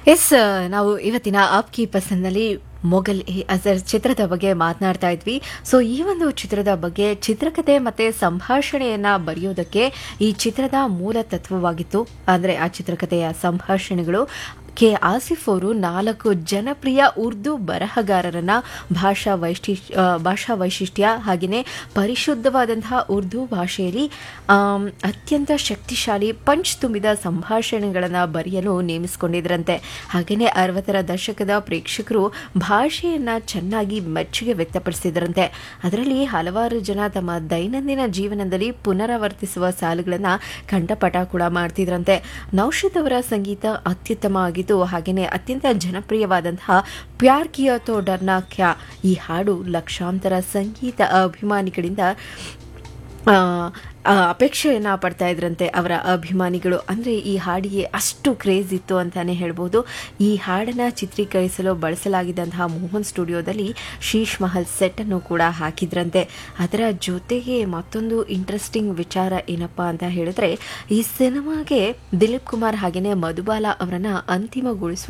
S ನಾವು ಇವತ್ತಿನ ಆಪ್ಕಿ ಪಸಂದ್ನಲ್ಲಿ ಮೊಘಲ್ ಎ ಅಜರ್ ಚಿತ್ರದ ಬಗ್ಗೆ ಮಾತನಾಡ್ತಾ ಇದ್ವಿ ಸೊ ಈ ಒಂದು ಚಿತ್ರದ ಬಗ್ಗೆ ಚಿತ್ರಕಥೆ ಮತ್ತೆ ಸಂಭಾಷಣೆಯನ್ನ ಬರೆಯೋದಕ್ಕೆ ಈ ಚಿತ್ರದ ಮೂಲ ತತ್ವವಾಗಿತ್ತು ಅಂದ್ರೆ ಆ ಚಿತ್ರಕಥೆಯ ಸಂಭಾಷಣೆಗಳು ಕೆ ಆಸಿಫ್ ಅವರು ನಾಲ್ಕು ಜನಪ್ರಿಯ ಉರ್ದು ಬರಹಗಾರರನ್ನ ಭಾಷಾ ವೈಶಿಷ್ಟ್ಯ ಆ, ಭಾಷಾ ವೈಶಿಷ್ಟ್ಯ ಹಾಗೆಯೇ ಪರಿಶುದ್ಧವಾದಂತಹ ಉರ್ದು ಭಾಷೆಯಲ್ಲಿ ಆಮ್, ಅತ್ಯಂತ ಶಕ್ತಿಶಾಲಿ ಪಂಚ್ ತುಂಬಿದ ಸಂಭಾಷಣೆಗಳನ್ನು ಬರೆಯಲು ನೇಮಿಸಿಕೊಂಡಿದ್ರಂತೆ ಹಾಗೆಯೇ ಅರವತ್ತರ ದಶಕದ ಪ್ರೇಕ್ಷಕರು ಭಾಷೆಯನ್ನ ಚೆನ್ನಾಗಿ ಮೆಚ್ಚುಗೆ ವ್ಯಕ್ತಪಡಿಸಿದ್ರಂತೆ ಅದರಲ್ಲಿ ಹಲವಾರು ಜನ ತಮ್ಮ ದೈನಂದಿನ ಜೀವನದಲ್ಲಿ ಪುನರಾವರ್ತಿಸುವ ಸಾಲುಗಳನ್ನು ಕಂಠಪಟ ಕೂಡ ಮಾಡ್ತಿದ್ರಂತೆ ನೌಷದ್ ಅವರ ಸಂಗೀತ ಅತ್ಯುತ್ತಮ ಆಗಿತ್ತು ಹಾಗೆಯೇ ಅತ್ಯಂತ ಜನಪ್ರಿಯವಾದಂತಹ ಪ್ಯಾರ್ ಕಿಯಾ ತೋ ಡರ್ನಾ ಕ್ಯಾ ಈ ಹಾಡು ಲಕ್ಷಾಂತರ ಸಂಗೀತ ಅಭಿಮಾನಿಗಳಿಂದ ಆ, ಆ, ಅಪೇಕ್ಷೆಯನ್ನ ಪಡ್ತಾ ಇದ್ರಂತೆ ಅವರ ಅಭಿಮಾನಿಗಳು ಅಂದರೆ ಈ ಹಾಡಿಗೆ ಅಷ್ಟು ಕ್ರೇಜ್ ಇತ್ತು ಅಂತಾನೆ ಹೇಳ್ಬೋದು ಈ ಹಾಡನ್ನ ಚಿತ್ರೀಕರಿಸಲು ಬಳಸಲಾಗಿದ್ದಂತಹ ಮೋಹನ್ ಸ್ಟುಡಿಯೋದಲ್ಲಿ ಶೀಶ್ ಮಹಲ್ ಸೆಟ್ ಅನ್ನು ಕೂಡ ಹಾಕಿದ್ರಂತೆ ಅದರ ಜೊತೆಗೆ ಮತ್ತೊಂದು ಇಂಟ್ರೆಸ್ಟಿಂಗ್ ವಿಚಾರ ಏನಪ್ಪಾ ಅಂತ ಹೇಳಿದ್ರೆ ಈ ಸಿನಿಮಾಗೆ ದಿಲೀಪ್ ಕುಮಾರ್ ಹಾಗೆಯೇ ಮಧುಬಾಲ ಅವರನ್ನ ಅಂತಿಮಗೊಳಿಸುವ